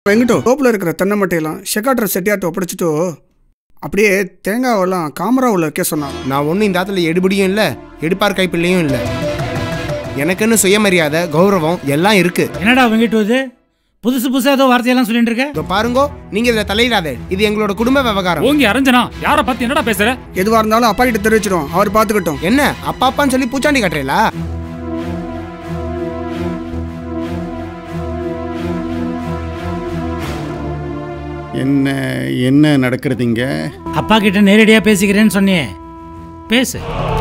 எங்கிட்டோ தோப்பில் இருக்கிற தென்னை மட்டையெல்லாம் ஷெக்காட்டுற செட்டியார்ட்ட ஒப்படைச்சிட்டோ அப்படியே தேங்காவெல்லாம் காமராவில் வைக்க சொன்னான் நான் ஒன்றும் இந்த ஆத்துல எடுபடியும் இல்லை எடுப்பார் கைப்பிள்ளையும் இல்லை எனக்குன்னு சுயமரியாதை கௌரவம் எல்லாம் இருக்கு என்னடா வெங்கிட்டு இது புதுசு புதுசா ஏதோ வார்த்தையெல்லாம் சொல்லிட்டு இருக்க இதோ பாருங்கோ நீங்க இதுல தலையிடாதே இது எங்களோட குடும்ப விவகாரம் ஓங்கி அரஞ்சனா யார பத்தி என்னடா பேசுற எதுவாக இருந்தாலும் அப்பா கிட்ட தெரிவிச்சிடும் அவர் பார்த்துக்கட்டும் என்ன அப்பா அப்பான்னு சொல்லி பூச்சாண்டி கட்டுறீங்களா என்ன என்ன நடக்கிறது இங்க அப்பா கிட்ட நேரடியா பேசிக்கிறேன்னு சொன்னியே பேசு